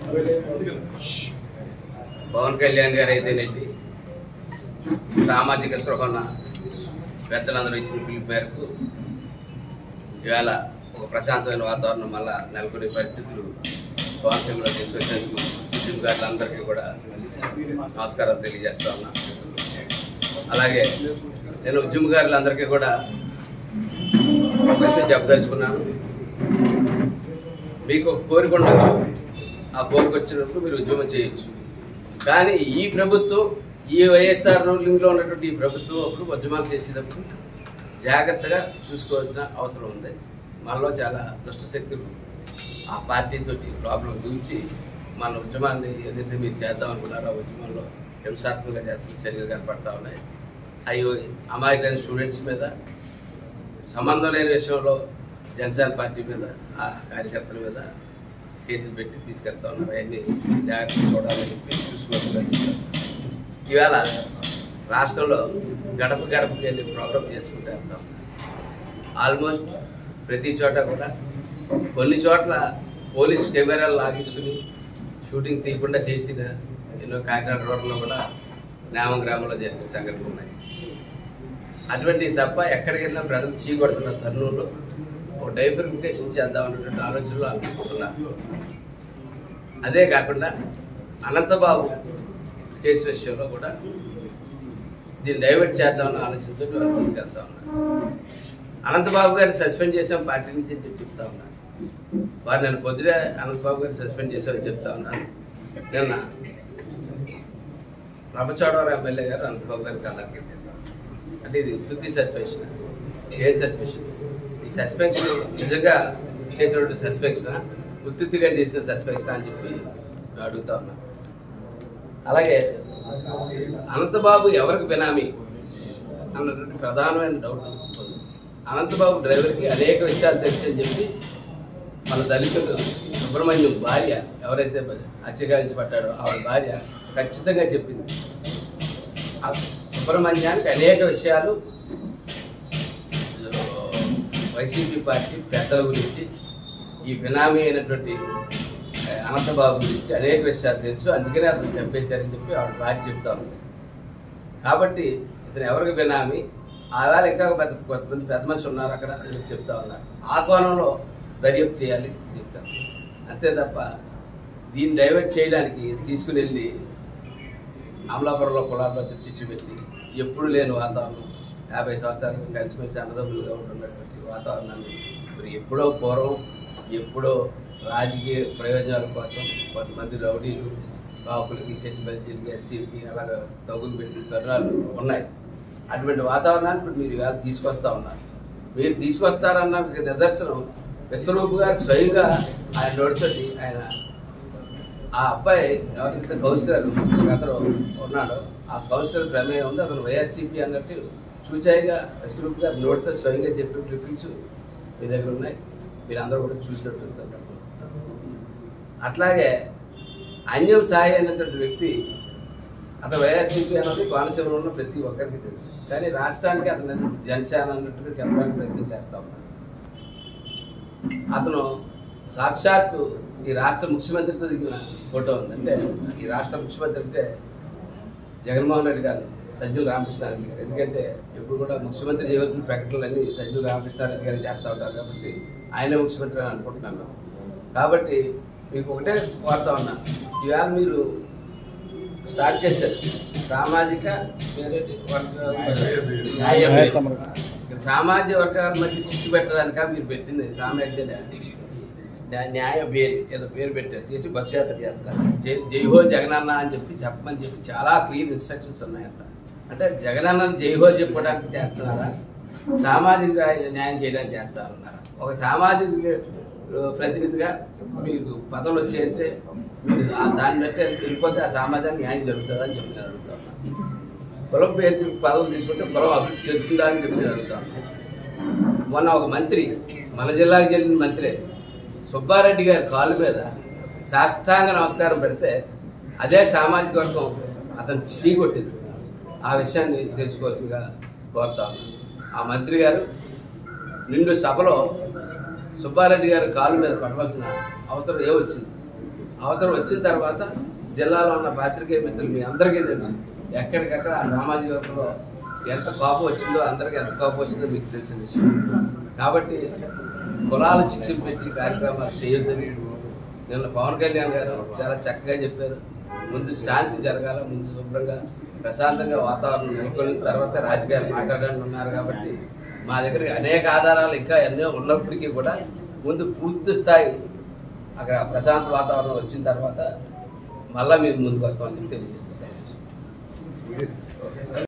పవన్ కళ్యాణ్ గారు అయితేనేంటి సామాజిక స్పృహ ఉన్న పెద్దలందరూ ఇచ్చిన పిలుపు మేరకు ఇవాళ ఒక ప్రశాంతమైన వాతావరణం మళ్ళా నెలకొనే పరిస్థితులు కోనసీమలో తీసుకొచ్చేందుకు ఉద్యమకారులందరికీ కూడా నమస్కారం తెలియజేస్తా ఉన్నా అలాగే నేను ఉద్యమకారులందరికీ కూడా ఒక విషయం చెప్పదలుచుకున్నాను మీకు ఒక కోరిక ఉండొచ్చు ఆ కోరిక వచ్చినప్పుడు మీరు ఉద్యమం చేయొచ్చు కానీ ఈ ప్రభుత్వం ఈ వైఎస్ఆర్ రూలింగ్లో ఉన్నటువంటి ఈ ప్రభుత్వం అప్పుడు ఉద్యమాలు చేసేటప్పుడు జాగ్రత్తగా చూసుకోవాల్సిన అవసరం ఉంది మనలో చాలా దుష్ట శక్తులు ఆ పార్టీతో ప్రాబ్లం చూపించి మన ఉద్యమాన్ని ఏదైతే మీరు చేద్దాం అనుకున్నారో ఆ ఉద్యమంలో హింసాత్మకంగా చేస్తున్న చర్యలు కనపడతా ఉన్నాయి అవి అమాయకమైన స్టూడెంట్స్ మీద సంబంధం లేని విషయంలో జనసేన పార్టీ మీద ఆ కార్యకర్తల మీద కేసులు పెట్టి తీసుకెళ్తా ఉన్నారు అవన్నీ జాగ్రత్తగా చూడాలని చెప్పి చూసుకోవాలి ఇవాళ రాష్ట్రంలో గడప గడపకి వెళ్ళి ప్రోగ్రామ్ చేసుకుంటూ వెళ్తాం ఆల్మోస్ట్ ప్రతి చోట కూడా కొన్ని చోట్ల పోలీస్ కెమెరాలు లాగేసుకుని షూటింగ్ తీయకుండా చేసిన ఎన్నో కాకినాడ రోడ్లో కూడా నామం గ్రామంలో జరిగిన సంఘటనలు ఉన్నాయి అటువంటివి తప్ప ఎక్కడికి వెళ్ళినా ప్రజలు చీకొడుతున్న తరుణంలో ఒక డైవర్ఫికేషన్ చేద్దాం అన్నటువంటి ఆలోచనలు అనుకుంటున్నారు అదే కాకుండా అనంతబాబు కేసు విషయంలో కూడా దీన్ని డైవర్ట్ చేద్దామన్న ఆలోచనతో వాళ్ళు ముందుకెళ్తా ఉన్నారు అనంతబాబు గారిని సస్పెండ్ చేసాం పార్టీ నుంచి అని చెప్పి చెప్తా ఉన్నారు వారు నేను పొద్దునే అనంతబాబు గారిని సస్పెండ్ చేశామని చెప్తా ఉన్నాను నిన్న రంపచోడవరం ఎమ్మెల్యే గారు అనంతబాబు గారికి అల్లరికి వెళ్ళారు అంటే ఇది ఉత్పత్తి సస్పెన్షన్ ఏం సస్పెన్షన్ ఈ సస్పెన్షన్ నిజంగా చేసినటువంటి సస్పెన్షన్ ఉత్తిగా చేసిన సస్పెన్షన్ అని చెప్పి నేను అడుగుతా ఉన్నా అలాగే అనంతబాబు ఎవరికి బినామీ అన్నటువంటి ప్రధానమైన డౌట్ ఉంది అనంతబాబు డ్రైవర్కి అనేక విషయాలు తెలుసు అని చెప్పి మన దళితుడు సుబ్రహ్మణ్యం భార్య ఎవరైతే హత్యగాయించి పట్టాడో ఆవిడ భార్య ఖచ్చితంగా చెప్పింది ఆ సుబ్రహ్మణ్యానికి అనేక విషయాలు వైసీపీ పార్టీ పెద్దల గురించి ఈ బినామీ అయినటువంటి ఆ, అనంతబాబు గురించి అనేక విషయాలు తెలుసు అందుకనే అతను చంపేశారని చెప్పి ఆవిడ భార్య చెప్తా ఉంది కాబట్టి ఇతను ఎవరికి బినామీ ఆవేళ ఇంకా పెద్ద కొంతమంది పెద్ద మనిషి ఉన్నారు అక్కడ అని చెప్పి చెప్తా ఉన్నారు ఆ కోణంలో దర్యాప్తు చేయాలి చెప్తాను అంతే తప్ప దీన్ని డైవర్ట్ చేయడానికి తీసుకుని వెళ్ళి అమలాపురంలో కులాల్లో చిచ్చు పెట్టి ఎప్పుడు లేని వాతావరణం యాభై సంవత్సరాలు కలిసిమెలిసి అన్నదమ్ములుగా ఉంటున్నటువంటి వాతావరణాన్ని మరి ఎప్పుడో పూర్వం ఎప్పుడో రాజకీయ ప్రయోజనాల కోసం కొంతమంది రౌడీలు కాపులకి సెటిల్మెంట్లకి ఎస్సీలకి అలాగ తగులు పెట్టిన తరుణాలు ఉన్నాయి అటువంటి వాతావరణాన్ని ఇప్పుడు మీరు ఇవాళ తీసుకొస్తా ఉన్నారు మీరు తీసుకొస్తారన్న నిదర్శనం విశ్వరూపు గారు స్వయంగా ఆయన నోటితోటి ఆయన ఆ అబ్బాయి ఎవరైతే కౌన్సిలర్ అతను ఉన్నాడో ఆ కౌన్సిలర్ ప్రమేయం ఉంది అతను వైఆర్సీపీ అన్నట్టు చూచాయిగా విశ్వరూప్ గారు నోటితో స్వయంగా చెప్పిన క్లిప్పింగ్స్ మీ దగ్గర ఉన్నాయి మీరు అందరూ కూడా చూసినట్టు సందర్భం అట్లాగే అన్యం సాయి అనేటువంటి వ్యక్తి అతను వైఆర్సీపీ అన్నది కోనసీమలో ఉన్న ప్రతి ఒక్కరికి తెలుసు కానీ రాష్ట్రానికి అతను జనసేన అన్నట్టుగా చెప్పడానికి ప్రయత్నం చేస్తా ఉన్నాడు అతను సాక్షాత్తు ఈ రాష్ట్ర ముఖ్యమంత్రితో దిగిన ఫోటో ఉంది అంటే ఈ రాష్ట్ర ముఖ్యమంత్రి అంటే జగన్మోహన్ రెడ్డి గారు సజ్జు రామకృష్ణారెడ్డి గారు ఎందుకంటే ఎప్పుడు కూడా ముఖ్యమంత్రి చేయవలసిన ప్రకటనలన్నీ సజ్జు రామకృష్ణారెడ్డి గారు చేస్తూ ఉంటారు కాబట్టి ఆయనే ముఖ్యమంత్రి అని అనుకుంటున్నాను కాబట్టి మీకు ఒకటే కోరుతా ఉన్నా ఇవాళ మీరు స్టార్ట్ చేశారు సామాజిక పేరేంటి? వర్గ- న్యాయ పేరు. ఇక్కడ సామాజిక వర్గాల మధ్య చిచ్చు పెట్టడానిక మీరు పెట్టింది సామాజిక న్యాయ- న్యాయ పేరు ఏదో పేరు పెట్టారు చేసి బస్ యాత్ర చేస్తారు జై జైహో జగనన్న అని చెప్పి చెప్పమని చెప్పి చాలా క్లియర్ ఇన్స్ట్రక్షన్స్ ఉన్నాయంట అంటే జగనన్నని జైహో చెప్పడానికి చేస్తున్నారా సామాజిక న్యాయ- న్యాయం చేయడానికి చేస్తారన్నారా ఒక సామాజిక ఆ, ప్రతినిధిగా మీకు పదవులు వచ్చాయంటే మీరు ఆ దాన్ని బట్టి వెళ్ళిపోతే ఆ సమాజానికి న్యాయం జరుగుతుందా అని చెప్పి నేను అడుగుతాను కులం పేరు చెప్పి పదవులు తీసుకుంటే కులం అభివృద్ధి చెందుతుందా అని చెప్పి నేను అడుగుతాను మొన్న ఒక మంత్రి మన జిల్లాకు చెందిన మంత్రి సుబ్బారెడ్డి గారి కాలు మీద సాష్టాంగ నమస్కారం పెడితే అదే సామాజిక వర్గం అతను చీకొట్టింది ఆ విషయాన్ని తెలుసుకోవాల్సిందిగా కోరుతా ఉన్నాను. ఆ మంత్రి గారు నిండు సభలో సుబ్బారెడ్డి గారి కాలు మీద పడవలసిన అవసరం ఏమొచ్చింది అవతల వచ్చిన తర్వాత జిల్లాలో ఉన్న పాత్రికేయ మిత్రులు మీ అందరికీ తెలుసు ఎక్కడికక్కడ ఆ సామాజిక వర్గంలో ఎంత కోపం వచ్చిందో అందరికీ ఎంత కోపం వచ్చిందో మీకు తెలిసిన విషయం కాబట్టి కులాల శిక్షలు పెట్టి కార్యక్రమాలు చేయొద్దని నిన్న పవన్ కళ్యాణ్ గారు చాలా చక్కగా చెప్పారు ముందు శాంతి జరగాల ముందు శుభ్రంగా ప్రశాంతంగా వాతావరణం నెలకొన్న తర్వాత రాజకీయాలు మాట్లాడాలని ఉన్నారు కాబట్టి మా దగ్గర అనేక ఆధారాలు ఇంకా ఎన్నో ఉన్నప్పటికీ కూడా ముందు పూర్తి స్థాయి అక్కడ ప్రశాంత వాతావరణం వచ్చిన తర్వాత మళ్ళా మీరు ముందుకు వస్తామని చెప్పి తెలియజేస్తాను